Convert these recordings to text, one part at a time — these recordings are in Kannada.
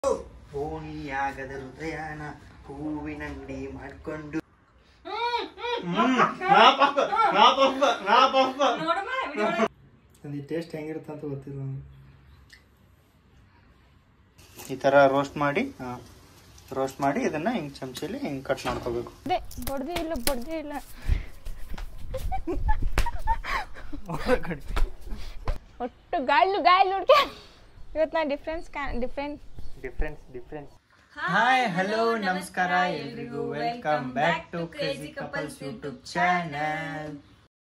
ಓಣಿಯಾಗದರು ಪ್ರಯಾಣ ಹೂವಿನಂಗಡಿ ಮಾಡ್ಕೊಂಡು ಈ ಟೇಸ್ಟ್ ಹೆಂಗಿರುತ್ತೆ ಅಂತ ಗೊತ್ತಿಲ್ಲ ನನಗೆ ಈ ಥರ ರೋಸ್ಟ್ ಮಾಡಿ ರೋಸ್ಟ್ ಮಾಡಿ ಇದನ್ನ ಹಿಂಗೆ ಚಮಚಲಿ ಹಿಂಗೆ ಕಟ್ ಮಾಡ್ಕೋಬೇಕು ಅದೇ ಬಡ್ದೇ ಇಲ್ಲ ಬಡ್ದೇ ಇಲ್ಲ ಒಟ್ಟು ಗಾಳಿ ಗಾಳಿ ನೋಡ್ಕೆ ಇವತ್ತು ನಾ difference different difference difference hi hello ನಮಸ್ಕಾರ ಎಲ್ರಿಗೂ welcome back to crazy couples YouTube channel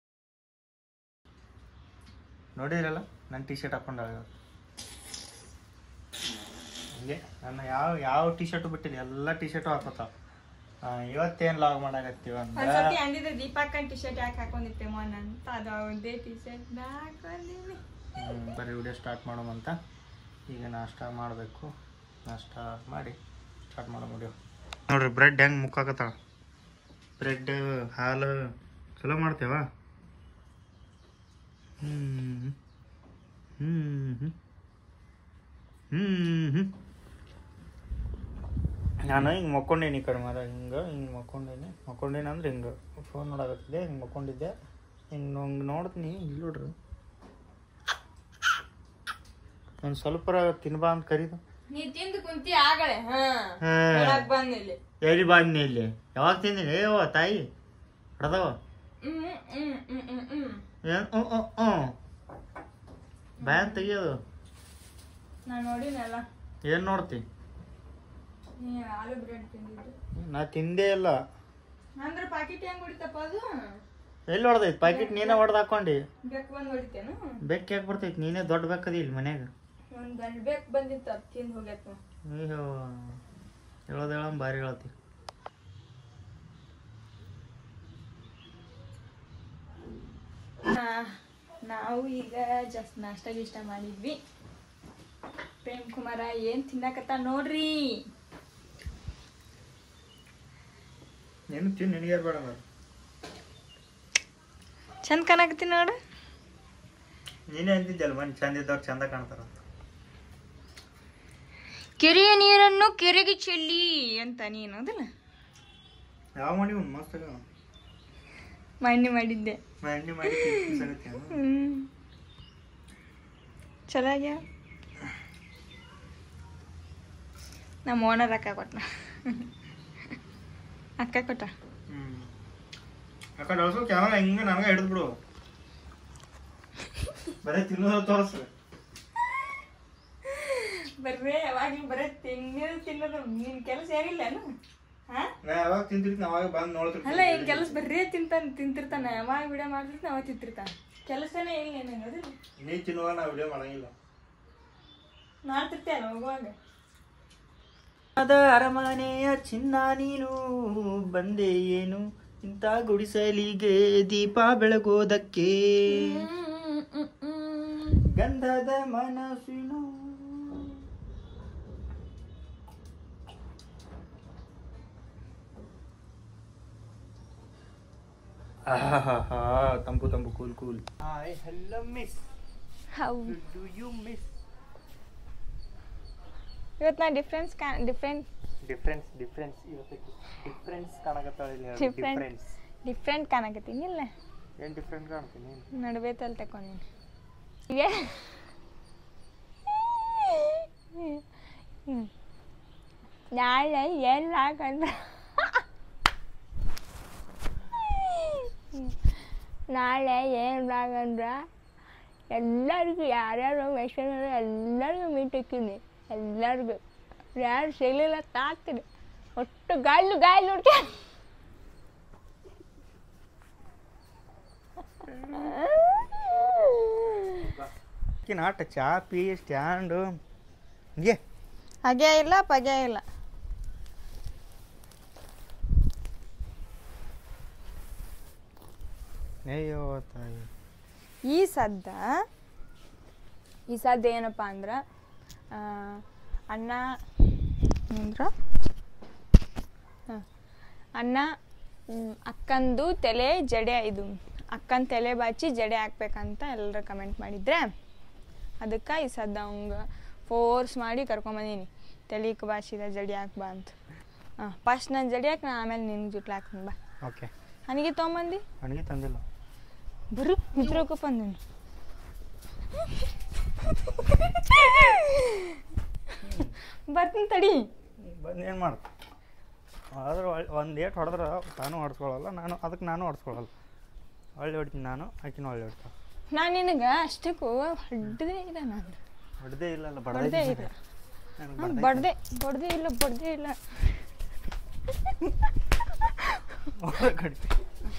ನೋಡಿದ್ರಲ್ಲ ನನ್ನ ಟಿ ಶರ್ಟ್ ಹಾಕೊಂಡಾಗ ಹಂಗೆ ನನ್ನ ಯಾವ ಯಾವ ಟಿ ಶರ್ಟ್ ಬಿಟ್ಟಿಲ್ಲ ಎಲ್ಲ ಟಿ ಶರ್ಟು ಹಾಕೋತಾವ ಇವತ್ತೇನು ಲಾಗ್ ಮಾಡಾಕತ್ತೀವ ಅಂದ್ರೆ ಒಂದ್ಸತಿ ಅಂದಿದ್ದೆ ದೀಪಾಕನ್ ಟಿ ಶರ್ಟ್ ಯಾಕೆ ಹಾಕೊಂಡಿತ್ತೆ ಮೊನ್ನ ಅಂತ ಅದು ಒಂದೇ ಟಿ ಶರ್ಟ್ ಹಾಕೊಂಡಿನಿ ಹ್ಮ್, ಬರೀ ವಿಡಿಯೋ ಸ್ಟಾರ್ಟ್ ಮಾಡೋಮಂತ ಈಗ ನಾಷ್ಟ ಮಾಡಬೇಕು ನಾಷ್ಟ ಮಾಡಿ ಸ್ಟಾರ್ಟ್ ಮಾಡೋ ವಿಡಿಯೋ ನೋಡ್ರಿ ಬ್ರೆಡ್ ಹೆಂಗೆ ಮುಕ್ಕಾಕತ್ತಾಳ ಬ್ರೆಡ್ ಹಾಲು ಚಲೋ ಮಾಡ್ತೇವ ಹ್ಞೂ ಹ್ಞೂ ಹ್ಞೂ ಹ್ಞೂ ನಾನು ಹಿಂಗೆ ಮಕ್ಕೊಂಡೇನಿ ಈ ಕಡೆ ಮರ ಹಿಂಗೆ ಹಿಂಗೆ ಮಕ್ಕೊಂಡೇನಿ ಮಕ್ಕೊಂಡೇನಿ ಅಂದ್ರೆ ಹಿಂಗೆ ಫೋನ್ ನೋಡಕತ್ತಿದ್ದೆ ಹಿಂಗೆ ಮಕ್ಕೊಂಡಿದ್ದೆ ಹಿಂಗೆ ನಂಗೆ ನೋಡ್ತೀನಿ ಇಲ್ಲಿ ನೋಡ್ರಿ ಒಂದು ಸ್ವಲ್ಪ ತಿನ್ಬಾ ಅಂತ ಕರೀದು ನೀ ತಿಂದು ಕುಂತಿ ಆಗಳೆ ಹಾ ಹಾ. ಒಳಗ್ ಬಂದಿಲ್ಲಿ ಎಲ್ಲಿ ಬಾದ್ನಿ ಇಲ್ಲಿ ಯಾವಾಗ ತಿಂದಿನಿ ಏವ ತಾಯಿ ಹೊಡೆದವ ಹ್ಮ್ ಹ್ಮ್ ಹ್ಮ್ ಹ್ಮ್ ಹ್ಮ್ ಏನು ಹ್ಞೂ ಹ್ಞೂ ಹ್ಞೂ ಬ್ಯಾನ್ ತೆಗಿಯೋದು ನಾ ನೋಡಿನಲ್ಲ ಏನು ನೋಡ್ತಿ ನೀ ಆಲೂ ಬ್ರೆಡ್ ತಿಂದಿದ್ದು ನಾ ತಿಂದೇ ಇಲ್ಲ ಅಂದ್ರೆ ಪಾಕಿಟ್ ಹೆಂಗ್ ಹೊಡಿತಪ್ಪ ಅದು ಎಲ್ಲಿ ಹೊಡೆದೈತಿ ಪ್ಯಾಕೆಟ್ ನೀನೇ ಹೊಡೆದು ಹಾಕೊಂಡು ಬೆಕ್ ಬಂದ್ ಹೊಡಿತೇನು ಬೆಕ್ಕ ಯಾಕೆ ಬರ್ತೈತಿ ನೀನೇ ದೊಡ್ಡ ಬೆಕ್ಕದಿ ಇಲ್ಲಿ ಮನ್ಯಾಗ ಒಂದ್ ಗಂಡ್ ಬೆಕ್ ಬಂದಿತ್ತು ಅದ್ ತಿಂದ್ ಹೋಗ್ಯಾತ ಅಯ್ಯೋ ಹೇಳೋದು ಹೇಳಮ್ ಭಾರಿ ಹೇಳ್ತಿ ನಾವು ಈಗ ಜಸ್ಟ್ ನಾಷ್ಟ ಗಿಷ್ಟ ಮಾಡಿದ್ವಿ ಪ್ರೇಮ್ ಕುಮಾರ ಏನ್ ತಿನ್ನಕತ್ತ ನೋಡ್ರಿ ಏನು ತಿನ್ ನಿನಗೆ ಬೇಡ ಚಂದ ಕಾಣಕತ್ತಿ ನೋಡು ನೀನೇ ಅಂತಿದ್ದಲ್ಲ ಮನೆ ಚಂದ ಇದ್ದವ್ರು ಚಂದ ಕಾಣ್ತಾರಂತ ಕೆರೆಯ ನೀರನ್ನು ಕೆರೆಗೆ ಚೆಲ್ಲಿ ಅಂತ ನೀನು ಹೌದಲ್ಲ ಯಾವ ಮಾಡಿ ಒಂದು ಮಸ್ತ್ ಆಗ್ಯಾವ. ಮಣ್ಣಿ ಮಾಡಿದ್ದೆ ನಾ ಎಣ್ಣೆ ಮಾಡಿ ತಿನ್ನಿಸಾಕತ್ತೀನಿ. ಹ್ಮ್ ಚಲೋ ಆಗ್ಯಾವ ನಮ್ಮ ಓನರ್ ಅಕ್ಕ ಕೊಟ್ಟ ಅಕ್ಕ ಕೊಟ್ಟ ಹ್ಮ್ ಆ ಕಡೆ ಅಳ್ಸು ಕ್ಯಾಮರಾ ಹಿಂಗ ನನಗೆ ಹಿಡಿದು ಬಿಡು ಬರೀ ತಿನ್ನೋದು ತೋರಿಸು ಬರ್ರೇ ಯಾವಾಗ್ಲೂ ಬರೇ ತಿನ್ನೋದು ತಿನ್ನೋದು ನಿನ್ ಕೆಲಸ ಏನಿಲ್ಲನು ಹಾ ನಾ ಯಾವಾಗ ತಿಂತಿರ್ತೀನಿ ಅವಾಗ ಬಂದು ನೋಡ್ತಿರ್ತೀನಿ ಅಲ್ಲ ಈ ಕೆಲಸ ಬರ್ರೇ ತಿಂತಾನ ತಿಂತಿರ್ತಾನ ಯಾವಾಗ ವಿಡಿಯೋ ಮಾಡ್ತಿರ್ತಾನ ಅವಾಗ ತಿಂತಿರ್ತಾನ ಕೆಲಸನೇ ಇಲ್ಲ ಏನೇನು ಅದಿಲ್ಲ ನೀ ತಿನ್ನುವಾಗ ನಾ ವಿಡಿಯೋ ಮಾಡಂಗಿಲ್ಲ ಮಾಡ್ತಿರ್ತೇನ ಹೋಗುವಾಗ ಅದ ಅರಮನೆಯ ಚಿನ್ನ ನೀನು ಬಂದೆ ಏನು ಇಂಥ ಗುಡಿಸಲಿಗೆ ದೀಪ ಬೆಳಗೋದಕ್ಕೆ ಗಂಧದ ಮನಸ್ಸಿನು ಆಹಾಹಾಹಾ, ತಂಪು ತಂಪು cool cool hi hello miss ಹೌದು ಡು ಯು ಮಿಸ್ ಇವತ್ತು ನಾ ಡಿಫ್ರೆನ್ಸ್ ಕಾ ಡಿಫ್ರೆಂಟ್ ಡಿಫ್ರೆನ್ಸ್ ಡಿಫ್ರೆನ್ಸ್ ಇವತ್ತು ಡಿಫ್ರೆನ್ಸ್ ಕಾಣಕತ್ತಾಳ Different. ಡಿಫ್ರೆನ್ಸ್ ಡಿಫ್ರೆಂಟ್ ಕಾಣಕತ್ತೀನಿ ಇಲ್ಲ ಏನ್ ಡಿಫ್ರೆಂಟ್ ಕಾಣ್ತೀನಿ ನಡುವೆ ತಲ್ ತಕೊಂಡೀನಿ ನಾಳೆ ಎಲ್ಲ ಹಾಕಂದ್ರ ನಾಳೆ ಏನು ಆಗಂದ್ರ ಎಲ್ಲರಿಗೂ ಯಾರ್ಯಾರು ಮೆಸೇಜ್ ಎಲ್ಲರಿಗೂ ಮೀಟ್ ಹಾಕಿನಿ ಎಲ್ಲರಿಗೂ ಯಾರು ಸಿಗಲಿಲ್ಲ ತಾಕ್ತೀನಿ ಒಟ್ಟು ಗಾಳಿ ಗಾಳಿ ನೋಡ್ಕೆ ನಾಟ ಚಾ ಪಿ ಸ್ಟ್ಯಾಂಡು ಹಂಗೆ ಹಾಗೆ ಇಲ್ಲ ಪಗೆ ಇಲ್ಲ ಅಯ್ಯೋ ತಾಯಿ ಈ ಸದ್ದ ಈ ಸದ್ದ ಏನಪ್ಪ ಅಂದ್ರೆ ಆ, ಅಣ್ಣ ಅಂದ್ರ ಹ. ಅಣ್ಣ ಮ್, ಅಕ್ಕಂದು ತಲೆ ಜಡೆ ಇದು ಅಕ್ಕನ ತಲೆ ಬಾಚಿ ಜಡೆ ಹಾಕ್ಬೇಕಂತ ಎಲ್ಲರೂ ಕಮೆಂಟ್ ಮಾಡಿದ್ರೆ ಅದಕ್ಕೆ ಈ ಸದ್ದ ಅವಂಗ ಫೋರ್ಸ್ ಮಾಡಿ ಕರ್ಕೊಂಬಂದೀನಿ ತಲೆಗೆ ಬಾಸಿದ ಜಡಿ ಹಾಕ್ ಬಾ ಅಂತ ಹಾಂ ಫಸ್ಟ್ ನಾನು ಜಡಿ ಹಾಕಿ ನಾ ಆಮೇಲೆ ನಿನ್ಗೆ ಜುಟ್ಲು ಹಾಕ್ತೀನಿ ಬಾ ಓಕೆ ನನಗೆ ತೊಗೊಂಬಂದು ಅಡುಗೆ ತಂದಿಲ್ಲ ಬರು ನಿದ್ರೋಕೆ ಬಂದನು ಬರ್ತೀನಿ ತಡಿ ಬಂದು ಏನು ಮಾಡು ಆದ್ರೆ ಒಂದು ಏಟ್ ಹೊಡೆದ್ರೆ ತಾನು ಹೊಡ್ಸ್ಕೊಳಲ್ಲ ನಾನು ಅದಕ್ಕೆ ನಾನು ಹೊಡ್ಸ್ಕೊಳಲ್ಲ ಒಳ್ಳೆ ಹೊಡಿತೀನಿ ನಾನು ಆಕಿನ ಒಳ್ಳೆ ಹೊಡಿತಾಳೆ ನಾನು ನಿನಗೆ ಅಷ್ಟಕ್ಕೂ ಹೊಡ್ದೇ ಇಲ್ಲ ನಾನು ಹೊಡೆದೇ ಇಲ್ಲಲ್ಲ ಹೊಡ್ದೇ ಬಡದೇ ಇಲ್ಲ ಹಾಂ ಬಡ್ದೆ ಬಡ್ದೆ ಇಲ್ಲ ಬಡ್ದೆ ಇಲ್ಲ ಕಡಿಮೆ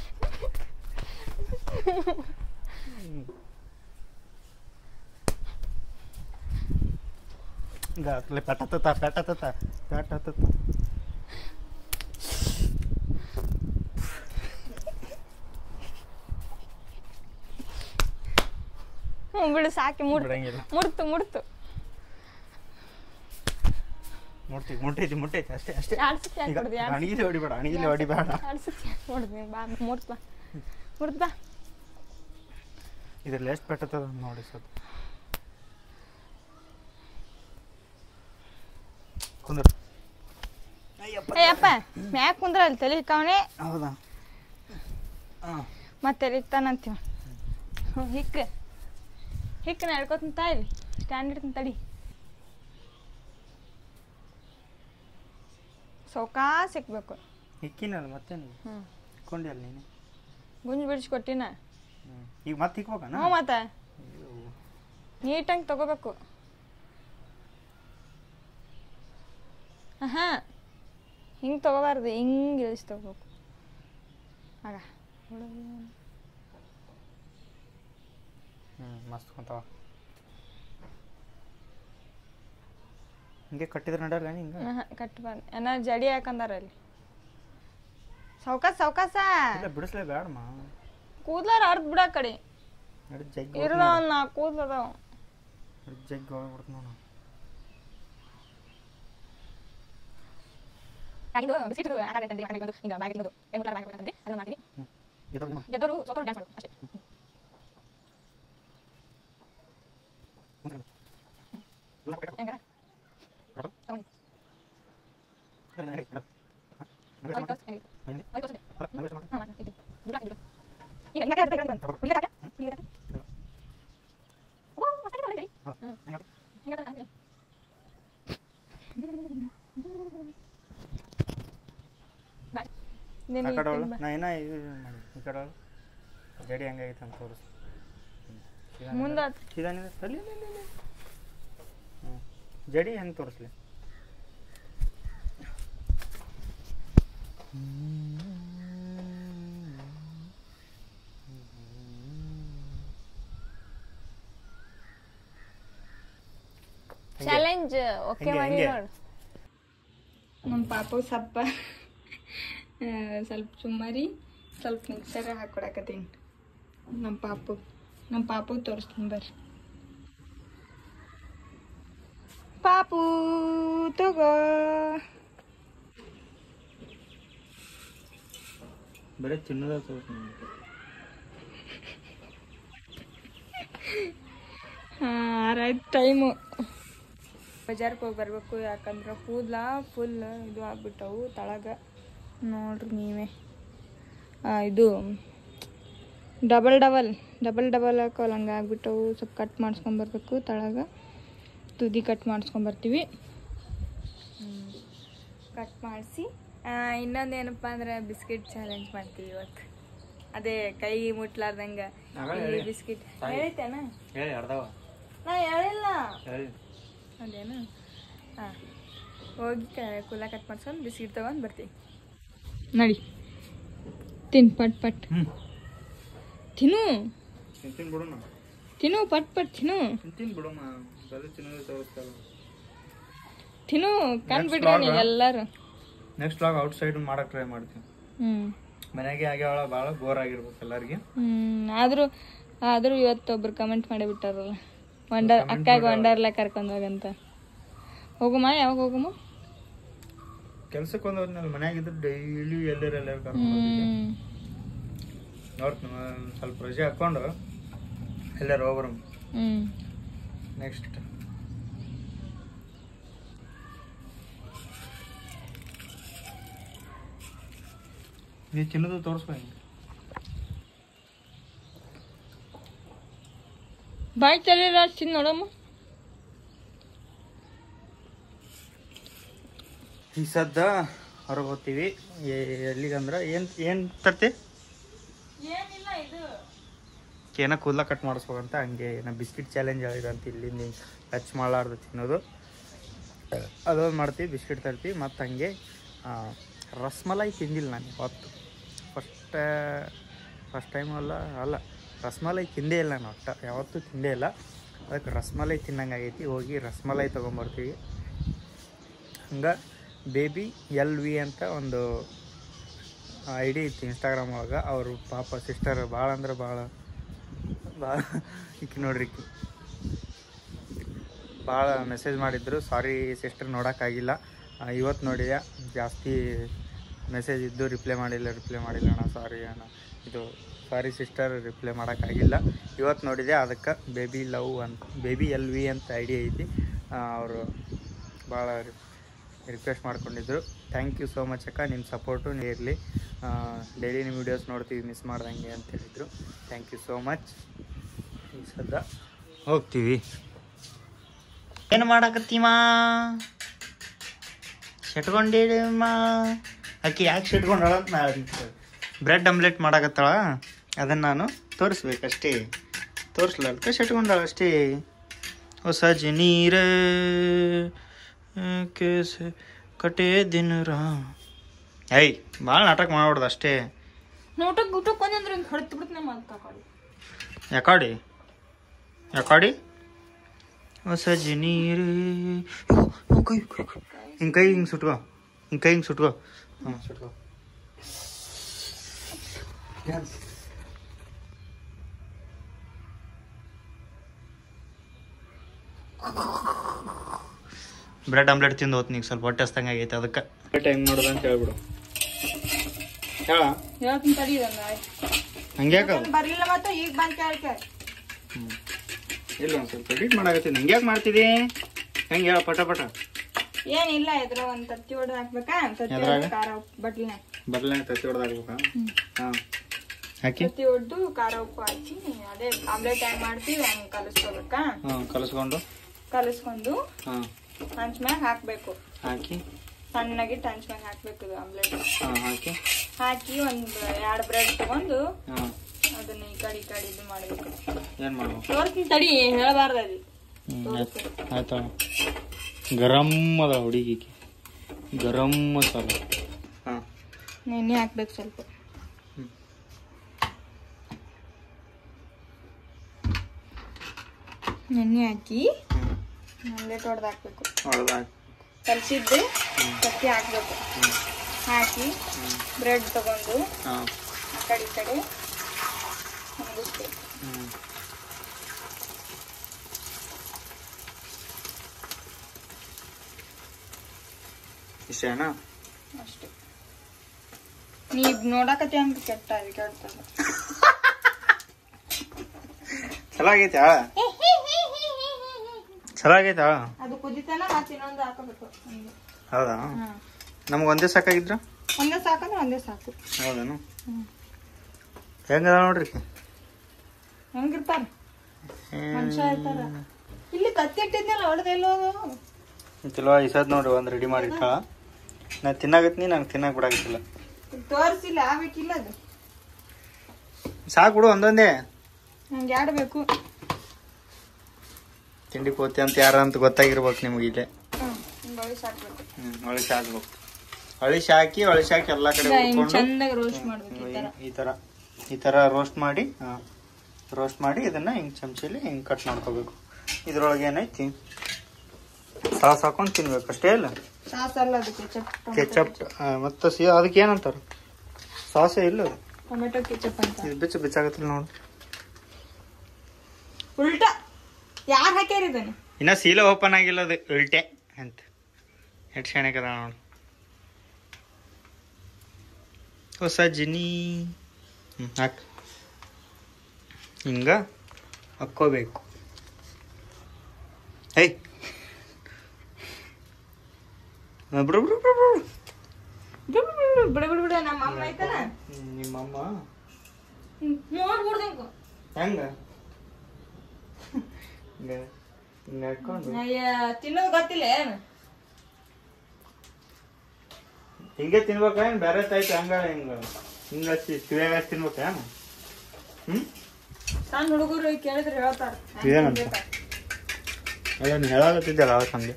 ಗಾತ್ಲೆ ಪೆಟ್ಟತ್ತ ಪೆಟ್ಟತ್ತ ಪೆಟ್ಟತ್ತ ಹ್ಞೂ ಬಿಡು ಸಾಕಿ ಮುಡ್ತು ಬಿಡಂಗಿಲ್ಲ ಮುಡ್ತು ಮುಡ್ತು ಮುಟ್ಟಿ ಮುಟ್ಟೈತಿ ಮುಟ್ಟೈತಿ ಅಷ್ಟೇ ಅಷ್ಟೇ ಎರಡು ಸತಿ ಹಾಕಿ ಈಗ ಹೊಡ್ದು ಎರಡು ಅಣಿಗಿಲಿ ಹೊಡಿಬೇಡ ಅಣಿಗಿಲಿ ಹೊಡಿಬೇಡ ಎರಡು ಸತಿ ಹಾಕಿ ಹೊಡ್ದು ಬಾ ಮುಡ್ತು ಬಾ ಮುಡ್ತು ಬಾ ಇದ್ರಲ್ಲಿ ಎಷ್ಟು ಪೆಟ್ಟತ್ತದ ನೋಡಿ ಸರ್ ಕುಂದ್ರ ಅಯ್ಯಪ್ಪ ಮ್ಯಾಕ್ ಕುಂದ್ರ ಅಲ್ಲಿ ತಲೆ ಕವಣೆ ಹೌದಾ ಹಾಂ ಮತ್ತೆ ತಲೆ ತಾನಂತೀವ ಹ್ಞೂ ಹಿಕ್ಕ ಹಿಕ್ಕ ನಾ ಹೇಳ್ಕೊತೀನಿ ತಾ ಇಲ್ಲಿ ಸ್ಟ್ಯಾಂಡ್ ಇಡ್ತೀನಿ ತಡಿ ಸೌಕಾ ಸಿಕ್ಬೇಕು ಹಿಕ್ಕಿನಲ್ಲ ಮತ್ತೇನು ಹ್ಞೂ ಹಿಕ್ಕೊಂಡಿಯಲ್ಲ ನೀನು ಗುಂಜು ಬಿಡಿಸ್ಕೊಟ್ಟಿನ ಹ್ಞೂ ಈಗ ಮತ್ತೆ ಹಿಕ್ಬೇಕನ ಹ್ಞೂ ಮತ್ತೆ ನೀಟಾಗಿ ತಗೋಬೇಕು ಹಾಂ ಹಿಂಗೆ ತಗೋಬಾರ್ದು ಹಿಂಗೆ ಇಳಿಸಿ ತಗೋಬೇಕು ಆಗ ಹ್ಞೂ ಮಸ್ತ್ ಕುಂತಾವ ಹಿಂಗೆ ಕಟ್ಟಿದ್ರೆ ನಡಲ್ಲ ಹಿಂಗೆ ಕಟ್ಬಾರ್ದು ಏನೋ ಜಡಿ ಹಾಕಂದಾರ ಅಲ್ಲಿ ಸೌಕಾಸ ಸೌಕಾಸ ಇಲ್ಲ ಬಿಡಿಸ್ಲೇ ಬೇಡಮ್ಮ ಕೂದ್ಲಾರ ಅರ್ಧ ಬಿಡ ಕಡೆ ನಡಿ ಜಗ್ಗಿ ಇರದ ಒಂದು ನಾಲ್ಕು ಕೂದ್ಲು ಅದಾವ ನಡಿ ಜಗ್ಗಿ ಹೋಗ್ಬಿಡ್ತು ನೋಡು ಹ್ಞೂ ಇದ್ರಾಗ ಮಾಡು. ಕುಂದ್ರಲ್ಲ. ಇಲ್ಲ, ಬೇಡ. ಬೇಡ. ಇಲ್ಲ, ನಡಿ, ನಡಿ. ಹಾ? ನಡಿ, ಮಾಡು. ಬನ್ನಿ. ಅಲ್ಲ, ನಡಿ, ಮಾಡು. ಹಾ, ಹಿಂಗೆ. ಆ ಕಡೆ ಒಳ್ಳೆ ನಾ ಏನ ಇದು ಮಾಡಿ ಈ ಕಡೆ ಒಳ್ಳೆ ಜಡಿ ಹೆಂಗಾಗೈತೆ ಅಂತ ತೋರಿಸ್ ಮುಂದೆ ಸೀದಾ ನಿಂದ ಅಲ್ಲಿ ಹ್ಞೂ ಜಡಿ ಹೆಂಗೆ ತೋರಿಸ್ಲಿ ಚಾಲೆಂಜ್ ಓಕೆ ಹೆಂಗೆ, ಮಾಡಿ ಹೆಂಗೆ? ನೋಡು ನಮ್ಮ ಪಾಪು ಸಪ್ಪ ಆ, ಸ್ವಲ್ಪ ಸುಮ್ಮರಿ ಸ್ವಲ್ಪ ಮಿಕ್ಸರ್ ಹಾಕೊಡಕತ್ತೀನಿ ನಮ್ಮ ಪಾಪು ನಮ್ಮ ಪಾಪು ತೋರಿಸ್ತೀನಿ ಬರ್ರಿ ಪಾಪು ತಗೋ ಬರೀ ಚಿನ್ನದ ತೋರಿಸ್ ಆರಾಯ್ತು ಟೈಮು ಬಜಾರ್ಗೆ ಹೋಗಿ ಬರಬೇಕು ಯಾಕಂದ್ರೆ ಕೂದಲ ಫುಲ್ ಇದು ಆಗ್ಬಿಟ್ಟವು ತಳಗ ನೋಡ್ರಿ ನೀವೇ ಆ, ಇದು ಡಬಲ್ ಡಬಲ್ ಡಬಲ್ ಡಬಲ್ ಹಾಕೋಲ್ಲ ಹಂಗೆ ಆಗ್ಬಿಟ್ಟವು ಸ್ವಲ್ಪ ಕಟ್ ಮಾಡಿಸ್ಕೊಂಬರ್ಬೇಕು ತಳಗ ತುದಿ ಕಟ್ ಮಾಡಿಸ್ಕೊಂಬರ್ತೀವಿ ಕಟ್ ಮಾಡಿಸಿ ಇನ್ನೊಂದೇನಪ್ಪ ಅಂದ್ರೆ ಬಿಸ್ಕಿಟ್ ಚಾಲೆಂಜ್ ಮಾಡ್ತೀವಿ ಇವತ್ತು ಅದೇ ಕೈ ಮುಟ್ಲಾರ್ದಂಗೆ ಆಗ ಈ ಹೇಳಿ. ಬಿಸ್ಕಿಟ್ ತಾಯಿ. ಹೇಳ್ತೇನ ಹೇಳಿ ಅರ್ಧವ ನಾ ಹೇಳಿಲ್ಲ ಹೇಳಿ ಅದೇನು ಹಾಂ ಹೋಗಿ ಕ ಕುಲ್ಲ ಕಟ್ ಮಾಡ್ಸ್ಕೊಂಡು ಬಿಸ್ಕಿಟ್ ತೊಗೊಂಡು ಬರ್ತೀವಿ ನಡಿ ತಿನ್ ಪಟ್ ಪಟ್ ಹ್ಞೂ ತಿನ್ನು ತಿಂತೀನಿ ಬಿಡೋಣ ತಿನ್ನು ಪಟ್ ಪಟ್ ತಿನ್ನು ತಿಂತೀನಿ ಬಿಡೋಣ ಬರೀ ಚಿನ್ನದ ತೋರಿಸ್ತಾವ ತಿನ್ನು ಕಣ್ Next ಬಿಡ್ರಿ vlog? ನೀವು ಎಲ್ಲರೂ ನೆಕ್ಸ್ಟ್ ಲಾಗ್ ಔಟ್ ಸೈಡ್ ಮಾಡಕ್ಕೆ ಟ್ರೈ ಮಾಡ್ತೀನಿ ಹ್ಞೂ ಮನೆಗೆ ಆಗ್ಯಾವಳ ಭಾಳ ಬೋರ್ ಆಗಿರ್ಬೇಕು ಎಲ್ಲರಿಗೆ ಹ್ಞೂ ಆದರೂ ಆದರೂ ಇವತ್ತು ಒಬ್ರು ಕಮೆಂಟ್ ಮಾಡಿ ಬಿಟ್ಟಾರಲ್ಲ ವಂಡರ್ ಅಕ್ಕಾಗ ವಂಡರ್ಲ ಕರ್ಕೊಂಡು ಹೋಗಂತ ಹೋಗುಮ ಯಾವಾಗ ಹೋಗುಮ ಕೆಲ್ಸಕ್ಕೆ ಒಂದೋದ್ನಲ್ಲಿ ಮನ್ಯಾಗಿದ್ರೆ ಡೈಲಿ ಎಲ್ಲರೂ ಎಲ್ಲರೂ ಕರ್ಕೊಂಡು ಹೋಗ್ತಿದ್ದೆ ಹ್ಞೂ ನೋಡ್ತೀನಿ ಒಂದ್ ಸ್ವಲ್ಪ ರಜೆ ಹಾಕ್ಕೊಂಡು ಎಲ್ಲರೂ ಹೋಗ್ಬರಂ ಹ್ಞೂ ನೆಕ್ಸ್ಟ್ ನೀ ತಿನ್ನೋದು ತೋರಿಸ್ಕೊ ಹಿಂಗೆ ಬಾಯ್ ತಲೆಲ್ಲ ತಿನ್ ನೋಡಮ್ಮ ಈ ಸದ್ದ ಹೊರಗೆ ಹೋಗ್ತೀವಿ ಎ- ಎಲ್ಲಿಗಂದ್ರೆ ಏನು ಏನು ತರ್ತಿ ಏನಿಲ್ಲ ಇದು ಏನೋ ಕೂದಲ ಕಟ್ ಮಾಡಿಸ್ಬೇಕಂತ ಹಂಗೆ ಏನೋ ಬಿಸ್ಕಿಟ್ ಚಾಲೆಂಜ್ ಹೇಳಿದಂತ ಇಲ್ಲಿಂದ ಟಚ್ ಮಾಡಲಾರ್ದು ತಿನ್ನೋದು ಅದೊಂದು ಮಾಡ್ತೀವಿ ಬಿಸ್ಕಿಟ್ ತರ್ತೀವಿ ಮತ್ತು ಹಂಗೆ ಆ, ರಸ್ಮಲೈ ತಿಂದಿಲ್ಲ ನಾನು ಇವತ್ತು ಫಸ್ಟ್ ಫಸ್ಟ್ ಟೈಮ್ ಅಲ್ಲ ಅಲ್ಲ ರಸ್ಮಲೈ ತಿಂದೇ ಇಲ್ಲ ನಾನು ಒಟ್ಟು ಯಾವತ್ತೂ ತಿಂದೇ ಇಲ್ಲ ಅದಕ್ಕೆ ರಸ್ಮಲೈ ತಿನ್ನಂಗೆ ಆಗೈತಿ ಹೋಗಿ ರಸ್ಮಲೈ ತೊಗೊಂಬರ್ತೀವಿ ಹಂಗೆ ಬೇಬಿ ಎಲ್ ವಿ ಅಂತ ಒಂದು ಐ ಡಿ ಇತ್ತು ಇನ್ಸ್ಟಾಗ್ರಾಮ್ ಒಳಗೆ ಅವರು ಪಾಪ ಸಿಸ್ಟರ್ ಭಾಳ ಅಂದ್ರೆ ಭಾಳ ಭಾಳ ಈಕಿ ನೋಡ್ರಿ ಈಕಿ ಭಾಳ ಮೆಸೇಜ್ ಮಾಡಿದ್ರು ಸಾರಿ ಸಿಸ್ಟರ್ ನೋಡೋಕ್ಕಾಗಿಲ್ಲ ಇವತ್ತು ನೋಡಿದೆ ಜಾಸ್ತಿ ಮೆಸೇಜ್ ಇದ್ದು ರಿಪ್ಲೈ ಮಾಡಿಲ್ಲ ರಿಪ್ಲೈ ಮಾಡಿಲ್ಲ ಅಣ್ಣ ಸಾರಿ ಅಣ್ಣ ಇದು ಸಾರಿ ಸಿಸ್ಟರ್ ರಿಪ್ಲೈ ಮಾಡೋಕ್ಕಾಗಿಲ್ಲ ಇವತ್ತು ನೋಡಿದೆ ಅದಕ್ಕೆ ಬೇಬಿ ಲವ್ ಅಂತ ಬೇಬಿ ಎಲ್ ವಿ ಅಂತ ಐ ಡಿ ಐತಿ ಅವರು ಭಾಳ ರಿಕ್ವೆಸ್ಟ್ ಮಾಡ್ಕೊಂಡಿದ್ರು ಥ್ಯಾಂಕ್ ಯು ಸೋ ಮಚ್ ಅಕ್ಕ ನಿಮ್ಮ ಸಪೋರ್ಟು ಇರಲಿ ಡೈಲಿ ನಿಮ್ಮ ವೀಡಿಯೋಸ್ ನೋಡ್ತೀವಿ ಮಿಸ್ ಮಾಡ್ದಂಗೆ ಅಂತ ಹೇಳಿದರು ಥ್ಯಾಂಕ್ ಯು ಸೋ ಮಚ್ ಈ ಸದ್ದ ಹೋಗ್ತೀವಿ ಏನು ಮಾಡಕತ್ತೀಮಾ ಶೆಟ್ಕೊಂಡಿಮ್ಮ ಆಕಿ ಯಾಕೆ ಶೆಟ್ಕೊಂಡಾಳ ಅಂತ ನಾ ಬ್ರೆಡ್ ಆಮ್ಲೆಟ್ ಮಾಡಕತ್ತಾಳ ಅದನ್ನು ನಾನು ತೋರಿಸ್ಬೇಕಷ್ಟೇ ತೋರಿಸ್ಲಾರ್ಕ ಶೆಟ್ಕೊಂಡಾಳ ಅಷ್ಟೇ ಹೊಸ ನೀರ ಕೇಸೆ ಕಟೇ ದಿನ ರಾ ಐ ಭಾಳ ನಾಟಕ ಮಾಡ್ಬಿಡ್ದು ಅಷ್ಟೇ ಊಟಕ್ಕೆ ಊಟಕ್ಕೆ ಬಂದಂದ್ರೆ ಹಿಂಗೆ ಹೊಡೆದು ಬಿಡ್ತೀನಿ ಮಾತಾಡಿ ಯಾಕಾಡಿ ಯಾಕಾಡಿ ಹೊಸ ನೀರು ಹಿಂಗೆ ಕೈ ಹಿಂಗೆ ಸುಟ್ಕೋ ಹಿಂಗೆ ಕೈ ಹಿಂಗೆ ಸುಟ್ಕೋ ಹಾಂ ಸುಟ್ಕೋ ಬ್ರೆಡ್ ಆಮ್ಲೆಟ್ ತಿಂದು ಹೋತ್ ನೀಗ ಸ್ವಲ್ಪ ಹೊಟ್ಟೆ ಹಸ್ದಂಗೆ ಆಗೈತೆ ಅದಕ್ಕೆ ಹೆಂಗೆ ಮಾಡೋದು ಅಂತ ಹೇಳ್ಬಿಡು ಹೇಳ ಹೇಳ್ತೀನಿ ತಡಿ ಇದನ್ನ ಹಂಗೆ ಯಾಕೆ ಬರ್ಲಿಲ್ಲ ಮತ್ತೆ ಈಗ ಬಂದು ಕೇಳ್ಕೆ ಇಲ್ಲ ಒಂದು ಸ್ವಲ್ಪ ಎಡಿಟ್ ಮಾಡಾಕತ್ತೀನಿ ಹಂಗೆ ಯಾಕೆ ಮಾಡ್ತಿದ್ದಿ ಹೆಂಗೆ ಹೇಳ ಪಟ ಪಟ ಏನಿಲ್ಲ ಇದ್ರ ಒಂದ್ ತತ್ತಿ ಹೊಡೆದು ಹಾಕ್ಬೇಕಾ ತತ್ತಿ ಎದ್ರಾಗ? ಹೊಡ್ದು ಖಾರ ಉಪ್ಪು ಬಟ್ಲಿನ ಬದಲೇ ತತ್ತಿ ಹೊಡೆದಾಗ್ಬೇಕಾ ಹಾಂ ಹಾಕಿ ತತ್ತಿ ಹೊಡ್ದು ಖಾರ ಉಪ್ಪು ಹಾಕಿ ಅದೇ ಆಮ್ಲೆಟ್ ಹೆಂಗ್ ಮಾಡ್ತೀವಿ ಹಂಗ್ ಕಲಿಸ್ಕೋಬೇಕಾ ಹಾಂ ಕಲಿಸ್ಕೊಂಡು ಕಲಿಸ್ಕೊಂಡು ಹಾಂ ಹಂಚ್ ಮ್ಯಾಗ ಹಾಕ್ಬೇಕು ಹಾಕಿ ಸಣ್ಣಗೆ ಹಂಚ್ ಮ್ಯಾಗ ಹಾಕ್ಬೇಕು ಇದು ಆಮ್ಲೆಟ್ ಹಾಂ ಹಾಕಿ ಹಾಕಿ ಒಂದ್ ಎರಡ್ ಬ್ರೆಡ್ ತಗೊಂಡು ಹಾಂ ಅದನ್ನ ಈ ಕಡೆ ಈ ಕಡೆ ಇದು ಮಾಡ್ಬೇಕು ಏನು ಮಾಡ್ಬೇಕು ತೋರ್ಸ್ತೀನಿ ತಡಿ ಹೇಳಬಾರ್ದು ಅಲ್ಲಿ ಹ್ಞೂ ಆಯ್ತು ಆಯ್ತಾ ಗರಂ ಅದ ಹುಡುಗಿಗೆ ಗರಂ ಮಸಾಲ ಹಾಂ ನೆನೆ ಹಾಕ್ಬೇಕು ಸ್ವಲ್ಪ ಹ್ಮ್. ನೆನೆ ಹಾಕಿ ಹ್ಞೂ ಆಮ್ಲೆಟ್ ಹೊಡೆದು ಹಾಕ್ಬೇಕು ಹೊಡೆದಾಯ್ತು ಕಲಸಿದ್ದು ತತ್ತಿ ಹಾಕ್ಬೇಕು ಹಾಕಿ ಬ್ರೆಡ್ ತಗೊಂಡು ಹಾಂ ಆ ಕಡೆ ಈ ಕಡೆ ಮುಗಿಸ್ಬೇಕು ಹ್ಞೂ ಇಷ್ಟೇನಾ ಅಷ್ಟೇ ನೀವ್ ನೋಡಕತ್ತೆ ಅಂತ ಕೆಟ್ಟ ಅದು ಕೆಡ್ತದ ಚಲೋ ಆಗೈತಾ ಚಲೋ ಆಗೈತಾ ಅದು ಕುದಿತನ ಮತ್ತೆ ಇನ್ನೊಂದು ಹಾಕಬೇಕು ಹಂಗೆ ಹೌದಾ ಹಾ ನಮ್ಗೆ ಒಂದೇ ಸಾಕಾಗಿದ್ರ ಒಂದೇ ಸಾಕಂದ್ರೆ ಒಂದೇ ಸಾಕು ಹೌದೇನು ಹ್ಮ್. ಹೆಂಗದ ನೋಡ್ರಿ ಹೆಂಗಿರ್ತಾರ ಮನುಷ್ಯ ಇರ್ತಾರ ಇಲ್ಲಿ ಕತ್ತಿ ಇಟ್ಟಿದ್ನಲ್ಲ ಹೊಡೆದೆಲ್ಲೋ ಚಲೋ ಈ ಸದ್ ನೋಡ್ರಿ ಒಂದು ರೆಡಿ ಮಾಡಿ ಇಟ್ಟಾಳ ನಾ ತಿನ್ನಾಗತ್ನಿ ನಂಗೆ ತಿನ್ನಕ್ ಬಿಡಾಕತ್ತಿಲ್ಲ ತೋರಿಸಿಲ್ಲ ಆಗ್ಬೇಕಿಲ್ಲ ಅದು ಸಾಕು ಬಿಡು ಒಂದೊಂದೇ ನಂಗೆ ಎರಡು ಬೇಕು ತಿಂಡಿ ಕೋತಿ ಅಂತ ಯಾರ ಅಂತ ಗೊತ್ತಾಗಿರ್ಬೇಕು ನಿಮ್ಗೆ ಇಲ್ಲೇ ಹ್ಮ್ ಹಿಂಗ್ ಅಳಿಸಿ ಹಾಕ್ಬೇಕು ಹ್ಮ್ ಅಳಿಸಿ ಹಾಕ್ಬೇಕು ಅಳಿಸಿ ಹಾಕಿ ಅಳಿಸಿ ಹಾಕಿ ಎಲ್ಲ ಕಡೆ ಹಿಂಗ್ ಹುರ್ಕೊಂಡು ಚಂದಾಗಿ ರೋಸ್ಟ್ ಮಾಡ್ಬೇಕು ಈ ತರ ಈ ತರ ಈ ತರ ರೋಸ್ಟ್ ಮಾಡಿ ರೋಸ್ಟ್ ಮಾಡಿ ಇದನ್ನ ಹಿಂಗ್ ಚಮಚಲಿ ಹಿಂಗ್ ಕಟ್ ಮಾಡ್ಕೋಬೇಕು ಇದ್ರೊಳಗೆ ಏನೈತಿ ಸಾಸ್ ಹಾಕೊಂಡು ತಿನ್ಬೇಕು ಅಷ್ಟೇ ಇಲ್ಲ ಸಾಸ್ ಅಲ್ಲ ಅದು ಕೆಚಪ್ ಕೆಚಪ್ ಮತ್ತೆ ಸಿ ಅದಕ್ಕೆ ಏನಂತಾರ ಸಾಸೇ ಇಲ್ಲ ಅದು. ಟೊಮೆಟೊ ಕೆಚಪ್ ಅಂತ ಇದು ಬಿಚ್ಚ ಬಿಚ್ಚಾಗತ್ತಿಲ್ಲ ನೋಡು ಉಲ್ಟಾ ಯಾರು ಹಾಕ್ಯಾರ ಇದನ್ನ ಇನ್ನ ಸೀಲ ಓಪನ್ ಆಗಿಲ್ಲ ಅದು ಉಲ್ಟೆ ಅಂತ ಎಷ್ಟು ಶಣಕದ ನೋಡು ಹೊಸ ಜಿನಿ ಹ್ಮ್ ಹಾಕ್ ಹಿಂಗ ಹಾಕ್ಕೋಬೇಕು ಐ ಬಿಡು ಬಿಡು ಬಿಡು ಬಿಡು ಬಿಡ ಬಿಡ ಬಿಡ ನಮ್ಮ ಅಮ್ಮ ಐತನ ನಿಮ್ಮಮ್ಮ ನೋಡ್ಬಿಡ್ದಂಗ ಹೆಂಗ ಹಿಂಗ ಹಿಂಗ್ ನಡ್ಕೊಂಡು ಅಯ್ಯ ತಿನ್ನೋದು ಗೊತ್ತಿಲ್ಲ ಏನು ಹಿಂಗೆ ತಿನ್ಬೇಕ ಏನ್ ಬೇರೆ ಟೈಪ್ ಹಂಗ ಹಿಂಗ ಹಿಂಗ ಹಚ್ಚಿ ಕಿವಿಯಾಗ ಹಚ್ಚಿ ತಿನ್ಬೇಕ ಏನು ಹ್ಮ್ ಸಣ್ಣ ಹುಡುಗರು ಕೇಳಿದ್ರೆ ಹೇಳ್ತಾರ ಏನಂತ? ಅದನ್ನ ಹೇಳಾಗತ್ತಿದ್ದಲ್ಲ ಅವತ್ತು ಹಂಗೆ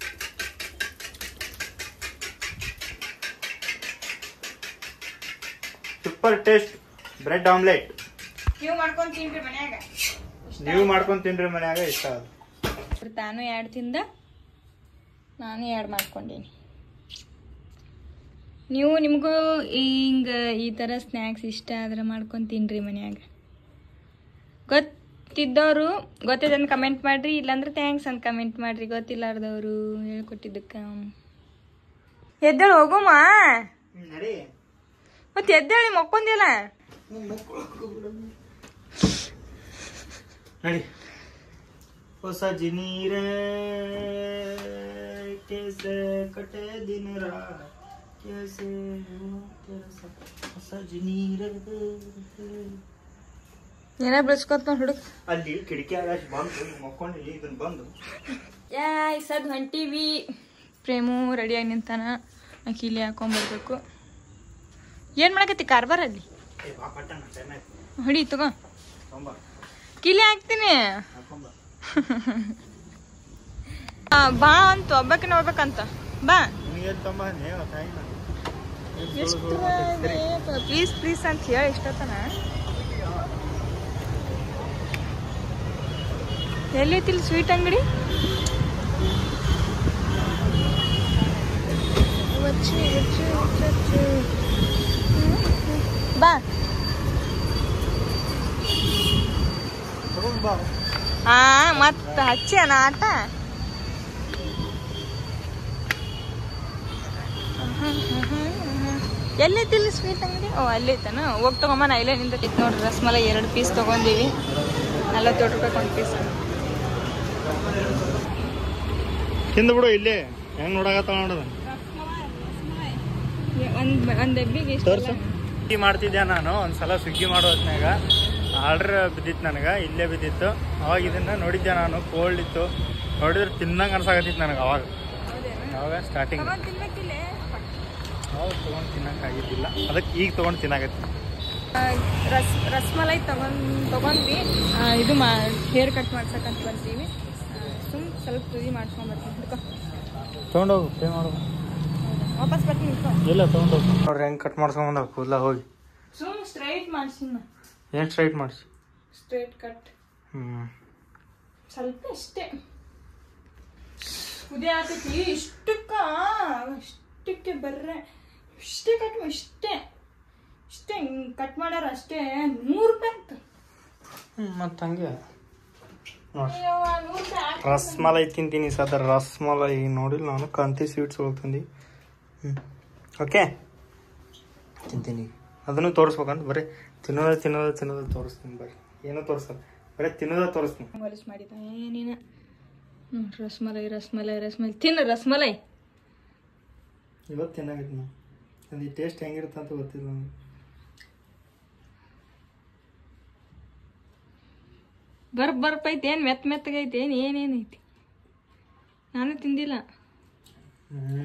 ಸೂಪರ್ ಟೇಸ್ಟ್ ಬ್ರೆಡ್ ಆಮ್ಲೆಟ್ ನೀವು ಮಾಡ್ಕೊಂಡ್ ತಿನ್ರಿ ಮನ್ಯಾಗ ನೀವು ಮಾಡ್ಕೊಂಡ್ ತಿನ್ರಿ ಮನ್ಯಾಗ ಇಷ್ಟ ಅದು ತಾನು ಎರಡು ತಿಂದ ನಾನು ಎರಡು ಮಾಡ್ಕೊಂಡೀನಿ ನೀವು ನಿಮಗೂ ಹಿಂಗೆ ಈ ಥರ ಸ್ನ್ಯಾಕ್ಸ್ ಇಷ್ಟ ಆದ್ರೆ ಮಾಡ್ಕೊಂಡು ತಿನ್ರಿ ಮನ್ಯಾಗ ಗೊತ್ತಿದ್ದವರು ಗೊತ್ತಿದ್ದಂದು ಕಮೆಂಟ್ ಮಾಡ್ರಿ ಇಲ್ಲಾಂದ್ರೆ ಥ್ಯಾಂಕ್ಸ್ ಅಂತ ಕಮೆಂಟ್ ಮಾಡ್ರಿ ಗೊತ್ತಿಲ್ಲಾರ್ದವರು ಹೇಳ್ಕೊಟ್ಟಿದ್ದಕ್ಕೆ ಎದ್ದೇಳು ಹೋಗುಮ ನಡಿ ಮತ್ತೆ ಎದ್ದೇಳಿ ಮಕ್ಕೊಂದಿಲ್ಲ ನಡಿ ಹೊಸ ಜಿನೀರ ಕೇಸೆ ಕಟೆ ದಿನ ರಾತ್ ಕೇಸೆ ಹೊಸ ಜಿನೀರ ಏನ ಬೆಳೆಸ್ಕೊತ ಹುಡುಗ ಅಲ್ಲಿ ಕಿಟಕಿ ಆಗಾಶ್ ಬಂದು ಮಕ್ಕೊಂಡು ಇಲ್ಲಿ ಇದನ್ನ ಬಂದು ಯಾ ಸದ್ ಹೊಂಟೀವಿ ಪ್ರೇಮು ರೆಡಿಯಾಗಿ ನಿಂತಾನ ಆಕಿ ಇಲ್ಲಿ ಹಾಕೊಂಬರ್ಬೇಕು ಏನು ಮಾಡಕತ್ತಿ ಕಾರ್ಬಾರಲ್ಲಿ ಏ ಬಾ ಪಟ್ಟಣ ಟೈಮ್ ಆಯ್ತು ಹೊಡಿ ತಗೋ ತೊಂಬ ಕಿಲಿ ಹಾಕ್ತೀನಿ ಹಾಕೊಂಬ ಆ, ಬಾ ಅಂತ ಒಬ್ಬಕ್ಕೆ ನೋಡ್ಬೇಕಂತ ಬಾ ನಿನಗೆ ತೊಂಬ ನೇವ ತಾಯಿ ಎಷ್ಟು ಪ್ಲೀಸ್ ಪ್ಲೀಸ್ ಅಂತ ಹೇಳಿ ಇಷ್ಟತನ ಎಲ್ಲೈತಿಲ್ ಸ್ವೀಟ್ ಅಂಗಡಿ ವಚ್ಚು, ವಚ್ಚು, ವಚ್ಚು. ಬಾ ತಗೊಂಡ್ ಬಾ ಆ ಮತ್ತ ಹಚ್ಚ್ಯಾನ ಆಟ ಎಲ್ಲೈತಿಲ್ಲ ಸ್ವೀಟ್ ಅಂಗಡಿ ಓ ಅಲ್ಲೈತನ ಹೋಗಿ ತಗೊಂಬ ನಾ ಇಲ್ಲೇ ನಿಂತೈತಿ ನೋಡ್ರಿ ರಸಮಲೈ ಎರಡು ಪೀಸ್ ತಗೊಂಡೀವಿ ನಲವತ್ತೇಳು ರೂಪಾಯಿ ಒಂದು ಪೀಸ್ ತಿಂದು ಬಿಡು ಇಲ್ಲಿ ಹೆಂಗ್ ನೋಡಕತ್ತಾವ ನೋಡದ ಒಂದು ಒಂದು ಡಬ್ಬಿಗೆ ತೋರ್ಸು ಇಷ್ಟ ಸ್ವಿಗ್ಗಿ ಮಾಡ್ತಿದ್ದೆ ನಾನು ಒಂದ್ಸಲ ಸ್ವಿಗ್ಗಿ ಮಾಡೋ ಹೊತ್ನ್ಯಾಗ ಆರ್ಡ್ರ್ ಬಿದ್ದಿತ್ತು ನನಗೆ ಇಲ್ಲೇ ಬಿದ್ದಿತ್ತು ಅವಾಗ ಇದನ್ನ ನೋಡಿದ್ದೆ ನಾನು ಕೋಲ್ಡ್ ಇತ್ತು ನೋಡಿದ್ರೆ ತಿನ್ನಂಗೆ ಅನ್ಸಾಕತ್ತಿತ್ತು ನನಗೆ ಅವಾಗ ಅವಾಗ ಸ್ಟಾರ್ಟಿಂಗ್ ತಗೊಂಡ್ ತಿನ್ಬೇಕಿಲ್ಲ ಅವಾಗ ತೊಗೊಂಡು ತಿನ್ನಂಗೆ ಆಗಿದ್ದಿಲ್ಲ ಅದಕ್ಕೆ ಈಗ ತೊಗೊಂಡು ತಿನ್ನಾಕತ್ತಿ ರಸ್ ರಸಮಲೈ ತಗೊಂಡ್ ತಗೊಂಡ್ವಿ ಆ, ಇದು ಮಾ ಹೇರ್ ಕಟ್ ಮಾಡ್ಸಕ್ಕಂತ ಬರ್ತೀವಿ ಸುಮ್ ಸ್ವಲ್ಪ ತುದಿ ಮಾಡ್ಕೊಂಡ್ ಬರ್ತೀನಿ ಹಿಡ್ಕೊ ತೊಗೊಂಡೋಗು ಪೇ ಮಾಡೋದು ವಾಪಸ್ ಬರ್ತೀನಿ ಹಿಡ್ಕೊ ಇಲ್ಲ ತೊಗೊಂಡೋಗು ನೋಡ್ರಿ ಹೆಂಗೆ ಕಟ್ ಮಾಡ್ಸ್ಕೊಂಬಂದ ಕೂದಲ ಹೋಗಿ ಸುಮ್ ಸ್ಟ್ರೈಟ್ ಮಾಡ್ಸಿನ ಏನು ಸ್ಟ್ರೈಟ್ ಮಾಡಿಸಿ ಸ್ಟ್ರೈಟ್ ಕಟ್ ಹ್ಞೂ ಸ್ವಲ್ಪ ಅಷ್ಟೇ ಕುದಿ ಆಗ್ತೈತಿ ಇಷ್ಟಕ್ಕ ಇಷ್ಟಕ್ಕೆ ಬರ್ರೆ ಇಷ್ಟೇ ಕಟ್ ಇಷ್ಟೇ ಇಷ್ಟೇ ಕಟ್ ಮಾಡ್ಯಾರ ಅಷ್ಟೇ ನೂರು ರೂಪಾಯಿ ಅಂತ ಹ್ಞೂ ಮತ್ತು ಹಂಗೆ ನೋಡಿ ಅಯ್ಯವ್ವ, ನೂರು ರೂಪಾಯಿ ಹಾಕ್- ರಸ್ಮಲೈ ತಿಂತೀನಿ ಸದ ರಸ್ಮಲೈ ನೋಡಿಲ್ಲ ನಾನು ಕಾಂತಿ ಸ್ವೀಟ್ಸ್ ಹೋಗ್ತೀನಿ ಹ್ಞೂ ಓಕೆ ತಿಂತೀನಿ ಅದನ್ನು ತೋರಿಸ್ಬೇಕಂತ ಬರೀ ತಿನ್ನೋದ ತಿನ್ನೋದ ತಿನ್ನೋದ ತೋರಿಸ್ತೀನಿ ಬರ್ರಿ ಏನೂ ತೋರಿಸಲ್ಲ ಬರೀ ತಿನ್ನೋದ ತೋರಿಸ್ತೀನಿ ಹೊಲಿಸ್ ಮಾಡಿದ ಏನೇನ ಹ್ಞೂ ರಸ್ಮಲೈ ರಸ್ಮಲೈ ರಸ್ಮಲೈ ತಿನ್ನು ರಸ್ಮಲೈ ಇವತ್ತು ತಿನ್ನಾಗೈತಿ ನಾವು ಅದು ಈ ಟೇಸ್ಟ್ ಹೆಂಗಿರುತ್ತೆ ಅಂತ ಗೊತ್ತಿಲ್ಲ ನನಗೆ ಬರ್ಪ್ ಬರ್ಪ್ ಐತಿ ಏನು ಮೆತ್ತ ಮೆತ್ತಗೈತಿ ಏನು ಏನೇನೈತಿ ನಾನು ತಿಂದಿಲ್ಲ ಹ್ಞೂ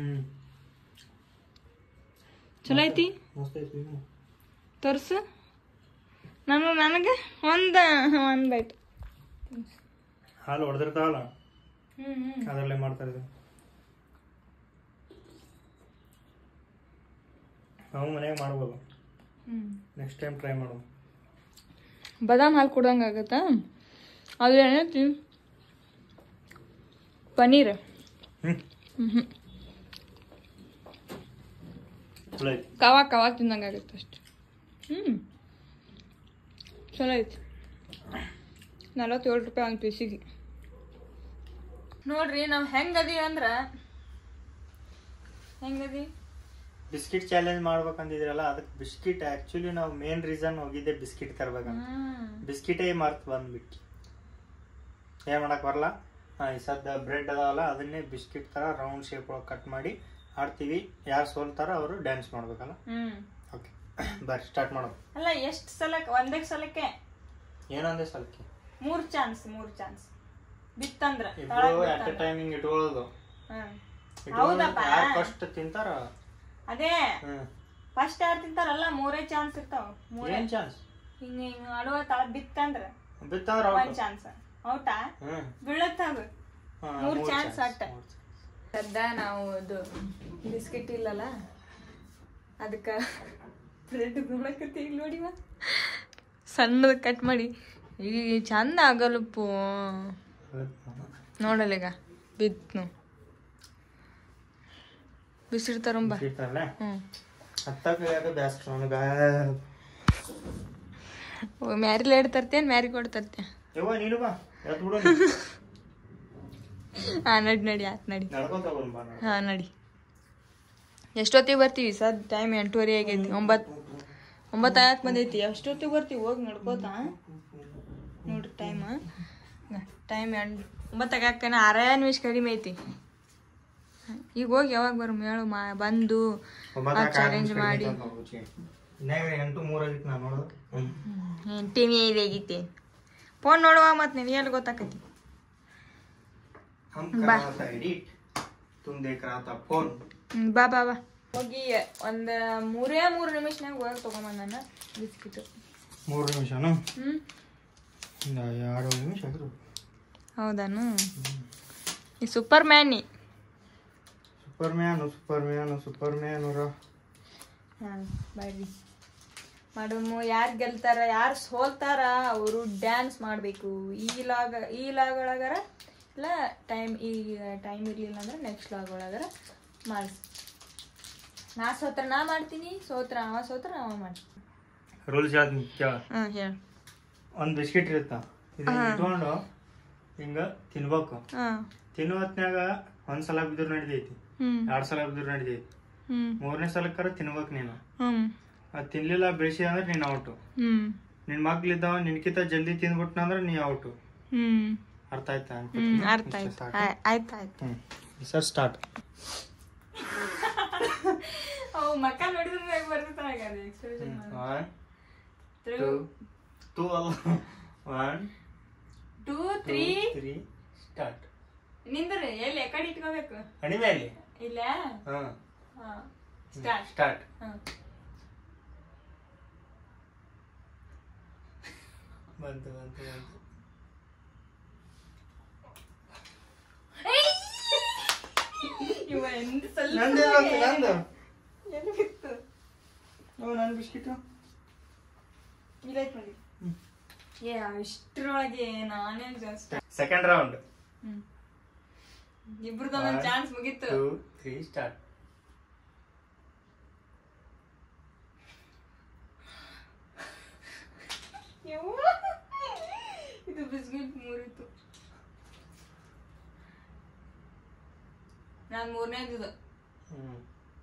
ಚಲೋ ಐತಿ ಮಸ್ತ್ ಐತಿ ತೋರ್ಸು ನಾನು ನನಗೆ ಒಂದು ಒಂದು ಬೈಟ್ ಹಾಲು ಹೊಡೆದಿರ್ತಾವಲ್ಲ ಹ್ಞೂ ಹ್ಞೂ ಅದರಲ್ಲೇ ಮಾಡ್ತಾರೆ ಇದು ನಾವು ಮನೆಯಾಗ ಮಾಡ್ಬೋದು ಹ್ಞೂ ನೆಕ್ಸ್ಟ್ ಟೈಮ್ ಟ್ರೈ ಮಾಡೋದು ಬಾದಾಮ್ ಹಾಲು ಕುಡ್ದಂಗೆ ಆಗುತ್ತಾ ಅದು ಏನೈತಿ ಪನ್ನೀರ್ ಹ್ಞೂ ಹ್ಞೂ ಹ್ಞೂ ಚಲೋ ಐತಿ ಕವಾ ಕವಾ ತಿಂದಂಗೆ ಆಗುತ್ತೆ ಅಷ್ಟೆ ಹ್ಞೂ ಚಲೋ ಐತಿ ನಲವತ್ತೇಳು ರೂಪಾಯಿ ಒಂದು ಪೀಸಿಗೆ ನೋಡ್ರಿ ನಾವು ಹೆಂಗದಿ ಅಂದ್ರೆ ಹೆಂಗದಿ ಬಿಸ್ಕಿಟ್ ಚಾಲೆಂಜ್ ಮಾಡ್ಬೇಕಂದಿದ್ರಲ್ಲ ಅದಕ್ಕೆ ಬಿಸ್ಕಿಟ್ ಆ್ಯಕ್ಚುಲಿ ನಾವು ಮೇನ್ ರೀಸನ್ ಹೋಗಿದ್ದೆ ಬಿಸ್ಕಿಟ್ ತರ್ಬೇಕಂತ ಹ್ಮ್ ಬಿಸ್ಕಿಟೇ ಮರ್ತು ಬಂದ್ಬಿಟ್ಟು ಏನು ಮಾಡಕ್ ಬರಲ್ಲ ಈ ಸದ್ದ ಬ್ರೆಡ್ ಅದಾವಲ್ಲ ಅದನ್ನೇ ಬಿಸ್ಕಿಟ್ ಥರ ರೌಂಡ್ ಶೇಪ್ ಒಳಗೆ ಕಟ್ ಮಾಡಿ ಆಡ್ತೀವಿ ಯಾರು ಸೋಲ್ತಾರ ಅವರು ಡ್ಯಾನ್ಸ್ ಮಾಡ್ಬೇಕಲ್ಲ ಹ್ಮ್ ಓಕೆ ಬರ್ರಿ ಸ್ಟಾರ್ಟ್ ಮಾಡೋದು ಅಲ್ಲ ಎಷ್ಟ್ ಸಲಕ್ಕೆ ಒಂದೇ ಸಲಕ್ಕೆ ಏನಂದೆ ಸಲ್ಕಿ ಮೂರ್ ಚಾನ್ಸ್ ಮೂರ್ ಚಾನ್ಸ್ ಬಿತ್ತಂದ್ರ ಇಬ್ರು ಅಟ್ ಎ ಟೈಮಿಂಗ್ ಇಟ್ಕೊಳ್ಳೋದು ಹ್ಮ್ ಇಟ್ಕೊಂಡು ಹೌದಪ್ಪ. ಯಾರು ಫಸ್ಟ್ ತಿಂತಾರ ಅದೇ ಹ್ಮ್ ಫಸ್ಟ್ ಯಾರು ತಿಂತಾರಲ್ಲ ಮೂರೇ ಚಾನ್ಸ್ ಇರ್ತಾವ ಮೂರೇ ಏನ್ ಚಾನ್ಸ್ ಹಿಂಗ ಹಿಂಗ ಆಡುವ ತಳ ಬಿತ್ತಂದ್ರ ಬಿತ್ತಂದ್ರ ಒಂದ್ ಚಾನ್ಸ್ ಔಟಾ ಹ್ಮ್ ಬೀಳತ್ತಾಗ ಹಾ, ಮೂರ್ ಮೂರ್ chance chance. ಅಟ್ಟ. ಮೂರ್ chance. ಸದ್ದ ನಾವು ಅದು ಬಿಸ್ಕೆಟ್ ಇಲ್ಲಲ್ಲ ಅದಕ್ಕೆ ಬ್ರೆಡ್ ನೋಡಕತ್ತೀವಿ ನೋಡಿ ಸಣ್ಣದ ಕಟ್ ಮಾಡಿ ಈ ಚಂದ ಆಗಲ್ಲಪ್ಪು ನೋಡಲ್ಲ ಈಗ ಬಿತ್ನು ಬಿಸಿಡ್ತಾರಂಬ ಇರ್ತಾರಲ್ಲ ಹ್ಞೂ ಹತ್ತಕ್ಕೆ ಯಾಕೆ ಬ್ಯಾಸ್ರ ನನಗ ಮ್ಯಾರಿ ಲೇಡ್ ತರ್ತೇನೆ ಮ್ಯಾರಿ ಕೊಡ್ ತರ್ತೆ ಯವ್ವ ನೀನು ಬಾ ಎತ್ ಬಿಡು ಹಾ ನಡಿ ನಡಿ ಆತ್ ನಡಿ ನಡ್ಕೊಂತ ಹೋಗೋಣ ಬಾ ನಾವು. ಹಾ ನಡಿ ಎಷ್ಟೊತ್ತಿಗೆ ಬರ್ತೀವಿ ಸದ್ ಟೈಮ್ ಎಂಟೂವರೆ ಆಗೈತಿ ಒಂಬತ್ತು ಒಂಬತ್ತು ಆಗಕ್ಕೆ ಬಂದೈತಿ ಎಷ್ಟೊತ್ತಿಗೆ ಬರ್ತೀವಿ ಹೋಗಿ ನೋಡ್ಕೋತಾ ನೋಡ್ರಿ ಟೈಮ್ ಟೈಮ್ ಎಂಟು ಒಂಬತ್ತು ಆಗಾಕನ ಆರೇ ನಿಮಿಷ ಕಡಿಮೆ ಐತಿ ಈಗ ಹೋಗಿ ಯಾವಾಗ ಬರೋ ಹೇಳು ಮಾ ಬಂದು ಒಂಬತ್ತಾಕ ಆರು ಚಾಲೆಂಜ್ ನಿಮಿಷ ಮಾಡಿ ಕಡಿಮೆ ಅಂತ ಹೋಗುಚಿ. ಇನ್ಯಾಗ ಎಂಟು ಮೂರಾಗಿತ್ತು ನಾನು ನೋಡೋದು ಹ್ಮ್. ಟಿ ವಿ ಆಗೈತಿ ಫೋನ್ ನೋಡುವ ಮತ್ತೆ ನಿನಗೆ ಎಲ್ಲಿ ಗೊತ್ತಾಕೈತಿ ಹಮ್ ಕರಾತಾ ಎಡಿಟ್ ತುಮ್ ದೇಖ್ ರहा था फोन ಹ್ಮ್, ಬಾ ಬಾ ಬಾ ಹೋಗಿ ಒಂದು ಮೂರೇ ಮೂರು ನಿಮಿಷನಾಗ ಹೋಗಿ ತೊಗೊಂಬಂದ ಬಿಸ್ಕಿಟ್ ಮೂರು ನಿಮಿಷನು ಹ್ಞೂ ಎರಡು ನಿಮಿಷ ಆಗಿರು ಹೌದಾನು ಈ superman superman superman ಸೂಪರ್ ಮ್ಯಾನುರ ಹಾಂ ಬರ್ರಿ ಮಾಡಮು ಯಾರು ಗೆಲ್ತಾರ ಯಾರು ಸೋಲ್ತಾರ ಅವರು ಡ್ಯಾನ್ಸ್ ಮಾಡಬೇಕು ಈ ಲಾಗ ಈ ಲಾಗ್ ಒಳಗಾರ ಇಲ್ಲ ಟೈಮ್ ಈಗ ಟೈಮ್ ಇರಲಿಲ್ಲ ಅಂದ್ರೆ ನೆಕ್ಸ್ಟ್ ಲಾಗ್ ಒಳಗಾರ ಮಾಡಿಸಿ ನಾ ಸೋತ್ರ ನಾ ಮಾಡ್ತೀನಿ ಸೋತ್ರ ಅವ ಸೋತ್ರ ಅವ ಮಾಡ್ತೀನಿ ರೂಲ್ಸ್ ಹೇಳ್ತೀನಿ ಕೇಳ ಹಾಂ ಹೇಳಿ ಒಂದು ಬಿಸ್ಕಿಟ್ ಇರುತ್ತ ಇದನ್ನ ಇಟ್ಕೊಂಡು ಹಿಂಗ ತಿನ್ಬೇಕು ಹಾಂ ತಿನ್ನೋ ಹೊತ್ನ್ಯಾಗ ಒಂದ್ ಸಲ ಬಿದ್ರು ನಡಿದೈತಿ ಹ್ಞೂ ಎರಡ್ ಸಲ ಬಿದ್ರು ನಡಿದೈತಿ ಹ್ಞೂ ಮೂರನೇ ಸಲಕ್ಕಾರ ತಿನ್ಬೇಕು ನೀನು ಹ್ಞೂ ಅದ್ ತಿನ್ಲಿಲ್ಲ ಬೆಳೆಸಿ ಅಂದ್ರೆ ನೀನ್ ಔಟು ಹ್ಞೂ ನಿನ್ ಮಕ್ಳಿದ್ದಾವ ನಿನ್ಕಿಂತ ಜಲ್ದಿ ತಿಂದ್ಬಿಟ್ನ ಅಂದ್ರೆ ನೀ ಔಟು ಹ್ಞೂ ಅರ್ಥ ಆಯ್ತಾ ಹ್ಞೂ ಅರ್ಥ ಆಯ್ತು ಆಯ್- ಆಯ್ತು ಆಯ್ತು ಹ್ಮ್ ಸರ್ ಸ್ಟಾರ್ಟ್ ಅವು ಮಕ್ಕ ನೋಡಿದ್ರೆ ಬರ್ತಾಗ ಎಕ್ಸ್ಪ್ರೆಷನ್ ಒನ್ ಟೂ ಟೂ ಅಲ್ಲ one two two three three start ನಿಂದ್ರಿ ಎಲ್ಲಿ ಎಕಡೆ ಇಟ್ಕೋಬೇಕು ಕಡಿಮೆ ಅಲ್ಲಿ ಇಲ್ಲ ಹಾ ಹಾ ಸ್ಟಾರ್ಟ್ ಸ್ಟಾರ್ಟ್ ಹಾ ಬಂತು ಬಂತು ಬಂತು ಇವ ಎಂತ ಸ್ವಲ್ಪ ನಂದೇ ಬಂತು ನಂದು ಎಲ್ಲಿ ಬಿತ್ತು ಓ ನನ್ನ ಬಿಸ್ಕಿಟು ಇಲ್ಲೈತ್ ನೋಡಿ ಏ ಇಷ್ಟ್ರೊಳಗೆ ನಾನೇ ಜಾಸ್ತಿ ಸೆಕೆಂಡ್ ರೌಂಡ್ ಹ್ಮ್ ಇಬ್ರದೊಂದೊಂದು ಚಾನ್ಸ್ ಮುಗೀತು ಟೂ ತ್ರೀ ಸ್ಟಾರ್ಟ್ ಯವ್ವ. ಇದು ಬಿಸ್ಕೆಟ್ ಮೂರಿತ್ತು ನಾನು ಮೂರನೇದು ಹ್ಮ್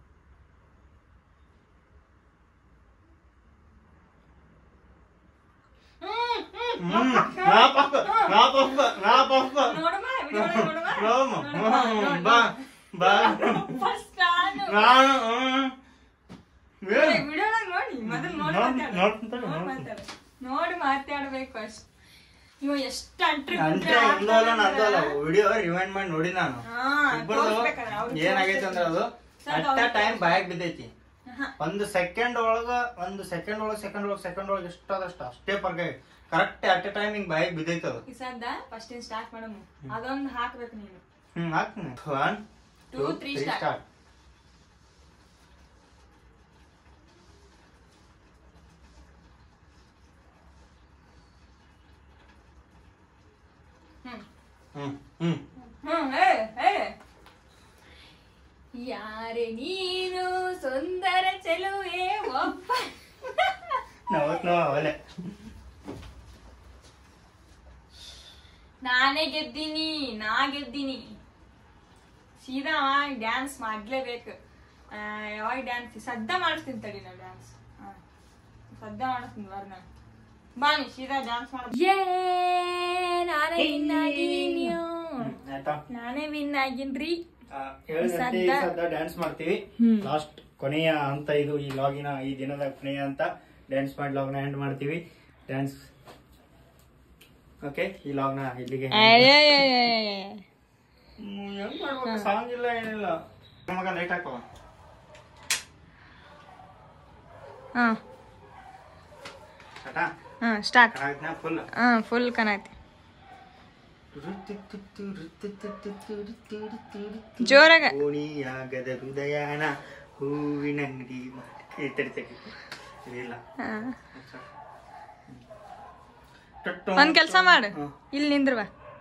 ಹ್ಮ್ ನಾ ಪಾಪ ನಾ ಪಾಪ ನಾ ಪಾಪ ನೋಡಮ್ಮ ವಿಡಿಯೋ ಒಳಗೆ ನೋಡಮ್ಮ ರಾಮ ನೋಡಮ್ಮ, ಬಾ ಬಾ ಫಸ್ಟ್ ನಾನು ನಾನು ಹ್ಮ್. ಏ, ವಿಡಿಯೋ ಒಳಗೆ ನೋಡಿ ಮೊದಲು ನೋಡಿ ನೋಡ್- ಮಾತಾಡು. ನೋಡ್ಕೊಂತಾನೆ, ನೋಡಿ ನೋಡ್ಕೊಂತಾನೆ. ಮಾತಾಡು. ನೋಡಿ ಮಾತಾಡ್ಬೇಕು ಅಷ್ಟ್ ಇವ ಎಷ್ಟು ಅಂಟ್ರಿ ಅಂದ್ರೆ ಇಂದಲ್ಲ ನಂದಲ್ಲ ವಿಡಿಯೋ ರಿವೈಂಡ್ ಮಾಡಿ ನೋಡಿ ನಾನು ಹಾ, ಇಬ್ಬರದು ತೋರ್ಸ್ಬೇಕಲ್ಲ, ಅವ್ರು ಏನಾಗೈತೆ ಅಂದ್ರೆ ಅದು ಸರ್, ಅಟ್ಟ ಅವ್ರು ಟೈಮ್ ಬಾಯಾಗ ಬಿದ್ದೈತಿ ಹಾ. ಒಂದು ಸೆಕೆಂಡ್ ಒಳಗ ಒಂದು ಸೆಕೆಂಡ್ ಒಳಗ ಸೆಕೆಂಡ್ ಒಳಗ ಸೆಕೆಂಡ್ ಒಳಗ ಎಷ್ಟಾದಷ್ಟು ಅಷ್ಟೇ ಪರ್ಕ ಕರೆಕ್ಟ್ ಅಟ್ ಎ ಟೈಮ್ ಹಿಂಗ್ ಬಾಯಾಗ ಬಿದ್ದೈತೆ ಅದು ಈ ಸದ್ದ ಫಸ್ಟ್ ಇನ್ ಸ್ಟಾರ್ಟ್ ಮಾಡಮ್ಮ ಅದೊಂದು ಹಾಕ್ಬೇಕು ನೀನು ಹ್ಮ್ ಹಾಕ್ತೀನಿ one Two, two three, three start. Start ಹ್ಮ್ ಹ್ಮ್ ಹ್ಮ್ ಹ್ಮ್ ಹೇ ಹೇ ಯಾರೇ ನೀನು ಸುಂದರ ಚೆಲುವೆ ಒಬ್ಬ ನಾವತ್ ನಾವ್ ಅವಲೆ ನಾನೇ ಗೆದ್ದೀನಿ ನಾ ಗೆದ್ದೀನಿ ಸೀದಾ ಡ್ಯಾನ್ಸ್ ಮಾಡ್ಲೇಬೇಕು ಆ, ಯಾವಾಗ ಡ್ಯಾನ್ಸ್ ಸದ್ದ ಮಾಡಿಸ್ತೀನಿ ತಡಿ ನಾ ಡ್ಯಾನ್ಸ್ ಸದ್ದ ಮಾಡಿಸ್ತೀನಿ ಬರ್ ನಾನು ಬಾನಿ ಸೀದಾ ಡ್ಯಾನ್ಸ್ ಮಾಡ ಏ ನಾನೇ ವಿನ್ ಆಗಿದ್ದೀನಿ ಆಯ್ತಾ ನಾನೇ ವಿನ್ ಆಗಿನ್ರಿ ಡ್ಯಾನ್ಸ್ ಮಾಡ್ತೀವಿ ಲಾಸ್ಟ್ ಕೊನೆಯ ಹಂತ ಇದು ಈ ಲಾಗಿನ ಈ ದಿನದ ಕೊನೆಯ ಹಂತ ಡ್ಯಾನ್ಸ್ ಮಾಡಿ ಲಾಗ್ನ ಎಂಡ್ ಮಾಡ್ತೀವಿ ಡ್ಯಾನ್ಸ್ ಓಕೆ ಈ ಲಾಗ್ನ ಇಲ್ಲಿಗೆ ಹ್ಮ್, ಹೆಂಗ್ ಮಾಡ್ಬೇಕು ಸಾಂಗ್ ಇಲ್ಲ ಏನಿಲ್ಲ ನಮಗ ಲೈಟ್ ಹಾಕುವ ಹಾ ಕಟಾ ಹಾ ಸ್ಟಾರ್ಟ್ ಕಟಾಯ್ತನ ಫುಲ್ ಹಾ ಫುಲ್ ಕನಾಯ್ತಿ ಜೋರಾಗ ಓಣಿಯಾಗದ ಹೃದಯನ ಹೂವಿನಂಗಡಿ ಈ ತಡಿ ತಡಿ ಇದಿಲ್ಲ ಹಾ. ಟೊಟ್ಟೊ. ಒಂದ್ ಕೆಲ್ಸ ಮಾಡು ಹ್ಮ್. ಇಲ್ಲಿ ನಿಂದ್ರವ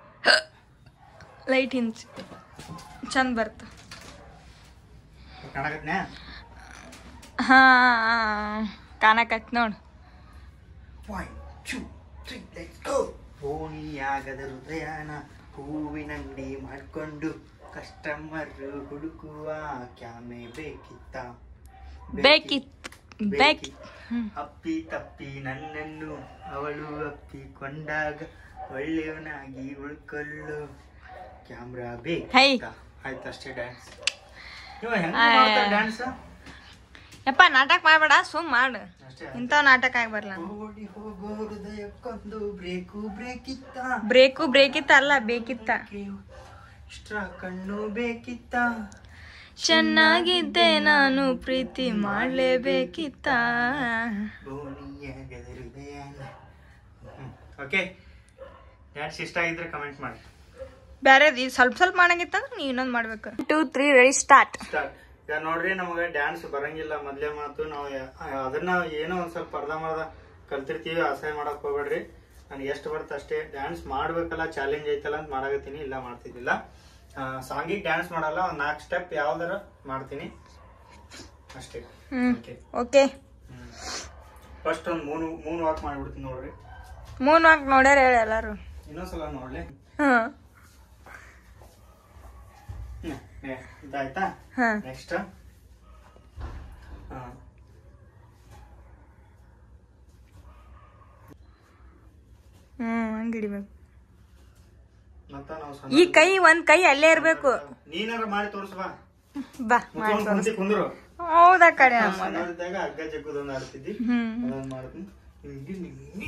ಲೈಟ್ ಹಿಂಚ್ ಚಂದ ಬರ್ತ ಕಾಣಕತ್ನ್ಯಾ ಹಾ ಕಾಣಕತ್ ನೋಡು One, two, three, let's go. ಓಣಿಯಾಗದ ಹೃದಯನ ಹೂವಿನಂಗಡಿ ಮಾಡ್ಕೊಂಡು ಕಸ್ಟಮರ್ ಹುಡುಕುವ ಕ್ಯಾಮೆ ಬೇಕಿತ್ತ ಬೇಕಿತ್ ಬೇಕಿ ಅಪ್ಪಿ ತಪ್ಪಿ ನನ್ನನ್ನು ಅವಳು ಅಪ್ಪಿಕೊಂಡಾಗ ಒಳ್ಳೆಯವನಾಗಿ ಉಳ್ಕೊಳ್ಳು ಕ್ಯಾಮ್ರಾ ಹೈ. ಬೇಕಿತ್ತ ಆಯ್ತು ಅಷ್ಟೇ ಡ್ಯಾನ್ಸ್ ಇವ ಹೆಂಗ ಡ್ಯಾನ್ಸ್ ಯಪ್ಪ ನಾಟಕ ಮಾಡ್ಬೇಡ ಸುಮ್ ಮಾಡು ಅಷ್ಟೇ ಇಂಥ ನಾಟಕ ಆಗಿ ಬರ್ಲ ಓಡಿ ಹೋಗೋ ಹೃದಯಕ್ಕೊಂದು ಬ್ರೇಕು ಬ್ರೇಕಿತ್ತ ಬ್ರೇಕು ಬ್ರೇಕಿತ್ತ ಅಲ್ಲ ಬೇಕಿತ್ತ ಇಷ್ಟ ಕಣ್ಣು ಬೇಕಿತ್ತ ಚೆನ್ನಾಗಿದ್ದೆ ನಾನು ಪ್ರೀತಿ ಮಾಡ್ಲೇಬೇಕಿತ್ತ ಬೋಣಿಯಾಗದ ಹೃದಯನ ಓಕೆ ಡ್ಯಾನ್ಸ್ ಇಷ್ಟ ಆಗಿದ್ರೆ ಕಮೆಂಟ್ ಮಾಡಿ ಬ್ಯಾರೆ ಸ್ವಲ್ಪ ಸ್ವಲ್ಪ ಮಾಡಂಗಿತ್ತಂದ್ರೆ ನೀ ಇನ್ನೊಂದ್ ಮಾಡ್ಬೇಕು two three ready start start ಈಗ ನೋಡ್ರಿ ನಮಗೆ ಡ್ಯಾನ್ಸ್ ಬರಂಗಿಲ್ಲ ಮೊದ್ಲೇ ಮಾತು ನಾವು ಯಾ- ಅದನ್ನ ಏನೋ ಒಂದ್ ಸ್ವಲ್ಪ ಅರ್ಧ ಮರ್ಧ ಕಲ್ತಿರ್ತೀವಿ ಅಸಹ್ಯ ಮಾಡಕ್ ಹೋಗ್ಬೇಡ್ರಿ ನನಗೆ ಎಷ್ಟು ಬರುತ್ತೆ ಅಷ್ಟೇ ಡ್ಯಾನ್ಸ್ ಮಾಡ್ಬೇಕಲ್ಲ ಚಾಲೆಂಜ್ ಐತಲ್ಲ ಅಂತ ಮಾಡಾಕತ್ತೀನಿ ಇಲ್ಲ ಮಾಡ್ತಿದ್ದಿಲ್ಲ ಸಾಂಗಿಗೆ ಡ್ಯಾನ್ಸ್ ಮಾಡಲ್ಲ ಒಂದ್ ನಾಲ್ಕು ಸ್ಟೆಪ್ ಯಾವ್ದಾರ ಮಾಡ್ತೀನಿ ಅಷ್ಟೇ ಹ್ಮ್ ಓಕೆ ಓಕೆ ಫಸ್ಟ್ ಒಂದು ಮೂನು ಮೂನ್ ವಾಕ್ ಮಾಡ್ಬಿಡ್ತೀನಿ ನೋಡ್ರಿ ಮೂನ್ ವಾಕ್ ನೋಡ್ಯಾರ ಹೇಳಿ ಎಲ್ಲಾರು ಇನ್ನೊಂದ್ಸಲ ನೋಡ್ಲಿ ಹ್ಮ್ ಹ್ಮ್, ನೆ- ಇದಾಯ್ತಾ ಹಾ ನೆಕ್ಸ್ಟ್ ಹ್ಮ್ ಹಂಗ್ ಹಿಡಿಬೇಕು ಮತ್ತ ನಾವು ಈ ಕೈ ಒಂದ್ ಕೈ ಅಲ್ಲೇ ಇರ್ಬೇಕು ನೀನಾರ ಮಾಡಿ ತೋರ್ಸಬಾ ಬಾ ಮಾಡಿ ಮುಚ್ಕೊಂಡ್ ಕುಂತಿ ಕುಂದ್ರು ಹೌದಾ ಕಡೆ ಸಣ್ಣವರಿದ್ದಾಗ ಹಗ್ಗ ಜಗ್ಗುದೊಂದು ಆಡ್ತಿದ್ದಿ ಹ್ಮ್ ಅದೊಂದು ಮಾಡ್ತೀನಿ ಹಿಂಗೆ ಹಿಂಗೆ.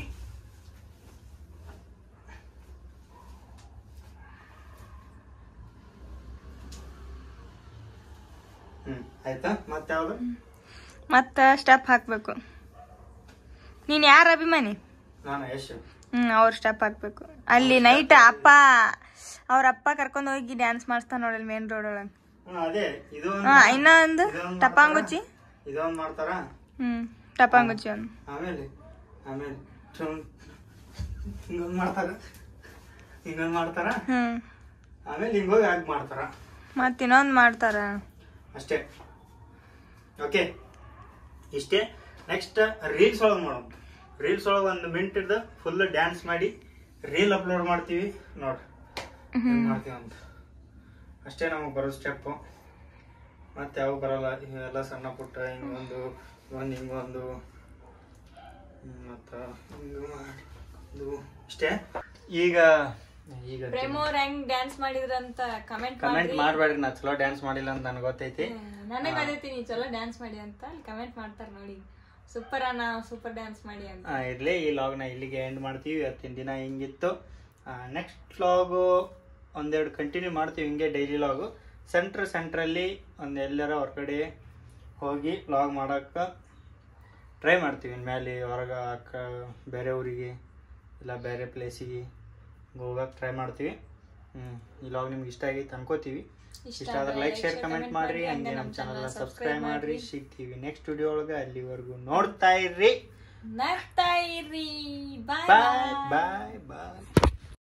ಹ್ಮ್ ಆಯ್ತಾ ಮತ್ತೆ ಯಾವ್ದು ಮತ್ತ ಸ್ಟೆಪ್ ಹಾಕ್ಬೇಕು ನೀನ್ ಯಾರ ಅಭಿಮಾನಿ ನಾನು ಯಶ್ ಹ್ಮ್ ಅವ್ರ ಸ್ಟೆಪ್ ಹಾಕ್ಬೇಕು ಅಲ್ಲಿ ನೈಟ್ ಅಪ್ಪ ಅವ್ರ ಅಪ್ಪ ಕರ್ಕೊಂಡ್ ಹೋಗಿ ಡ್ಯಾನ್ಸ್ ಮಾಡಿಸ್ತಾನ ನೋಡಲ್ ಮೇನ್ ರೋಡ್ ಒಳಗ ಹ್ಮ್ ಅದೇ ಇದು ಹಾ ಇನ್ನ ಒಂದು ಟಪಾಂಗುಚ್ಚಿ ಇದೊಂದು ಮಾಡ್ತಾರ ಹ್ಮ್ ಟಪಾಂಗುಚ್ಚಿ ಒಂದು ಆಮೇಲೆ ಆಮೇಲೆ ಚುಮ್ ಹಿಂಗೊಂದು ಮಾಡ್ತಾರ ಹಿಂಗೊಂದು ಮಾಡ್ತಾರ ಹ್ಮ್ ಆಮೇಲೆ ಹಿಂಗೋಗಿ ಹಾಗೆ ಮಾಡ್ತಾರ ಮತ್ ಇನ್ನೊಂದ್ ಮಾಡ್ತಾರ ಅಷ್ಟೇ ಓಕೆ ಇಷ್ಟೇ ನೆಕ್ಸ್ಟ್ ರೀಲ್ಸ್ ಒಳಗೆ ಮಾಡೋದು ರೀಲ್ಸ್ ಒಳಗೆ ಒಂದು ಮಿನಿಟ್ ಇಡ್ದು ಫುಲ್ ಡ್ಯಾನ್ಸ್ ಮಾಡಿ ರೀಲ್ ಅಪ್ಲೋಡ್ ಮಾಡ್ತೀವಿ ನೋಡ್ರಿ ಹೆಂಗ್ ಮಾಡ್ತೀವಿ ಅಂತ ಅಷ್ಟೇ ನಮಗೆ ಬರೋ ಸ್ಟೆಪ್ಪು ಮತ್ತೆ ಯಾವ ಬರಲ್ಲ ಇವೆಲ್ಲ ಸಣ್ಣ ಪುಟ್ಟ ಹಿಂಗೊಂದು ಒಂದು ಹಿಂಗೊಂದು ಹ್ಮ್, ಮತ್ತ ಹಿಂಗ ಮಾಡಿ ಒಂದು ಇಷ್ಟೇ ಈಗ ಈಗ ಪ್ರೇಮ್ ಅವ್ರ ಹೆಂಗ್ ಡ್ಯಾನ್ಸ್ ಮಾಡಿದ್ರಂತ ಕಮೆಂಟ್ ಕಮೆಂಟ್ ಮಾಡಬೇಡ್ರಿ ನಾ ಚಲೋ ಡ್ಯಾನ್ಸ್ ಮಾಡಿಲ್ಲ ಅಂತ ನನಗೆ ಗೊತ್ತೈತಿ ನನಗೆ ಅದೇತೀನಿ ಚಲೋ ಡ್ಯಾನ್ಸ್ ಮಾಡಿ ಅಂತ ಅಲ್ಲಿ ಕಮೆಂಟ್ ಮಾಡ್ತಾರ ನೋಡಿ ಸೂಪರ್ ಅಣ್ಣ ಸೂಪರ್ ಡ್ಯಾನ್ಸ್ ಮಾಡಿ ಅಂತ ಆ, ಇರ್ಲಿ ಈ ಲಾಗ್ನ ಇಲ್ಲಿಗೆ ಎಂಡ್ ಮಾಡ್ತೀವಿ ಇವತ್ತಿನ ದಿನ ಹಿಂಗಿತ್ತು ನೆಕ್ಸ್ಟ್ ಲಾಗು ಒಂದೆರಡು ಕಂಟಿನ್ಯೂ ಮಾಡ್ತೀವಿ ಹಿಂಗೆ ಡೈಲಿ ಲಾಗು ಸೆಂಟ್ರ್ ಸೆಂಟ್ರಲ್ಲಿ ಒಂದು ಎಲ್ಲರ ಹೊರಗಡೆ ಹೋಗಿ ಲಾಗ್ ಮಾಡೋಕ್ಕೆ ಟ್ರೈ ಮಾಡ್ತೀವಿ ಇನ್ಮೇಲೆ ಹೊರಗೆ ಅಕ್ಕ ಬೇರೆ ಊರಿಗೆ ಇಲ್ಲ ಬೇರೆ ಪ್ಲೇಸಿಗೆ ಹೋಗಕ್ಕೆ ಟ್ರೈ ಮಾಡ್ತೀವಿ ಹ್ಞೂ ಈ ಲಾಗ್ ನಿಮ್ಗೆ ಇಷ್ಟ ಆಗೈತೆ ಅನ್ಕೋತೀವಿ ಇಷ್ಟ ಆದ್ರೆ ಲೈಕ್ ಶೇರ್ ಕಮೆಂಟ್ ಮಾಡ್ರಿ ಹಂಗೆ ನಮ್ಮ ಚಾನಲ್ನ ಸಬ್ಸ್ಕ್ರೈಬ್ ಮಾಡ್ರಿ ಸಿಗ್ತೀವಿ ನೆಕ್ಸ್ಟ್ ವಿಡಿಯೋ ಒಳಗೆ ಅಲ್ಲಿವರೆಗೂ ನೋಡ್ತಾ ಇರ್ರಿ ನಗ್ತಾ ಇರ್ರಿ ಬಾಯ್ ಬಾಯ್ ಬಾಯ್ ಬಾಯ್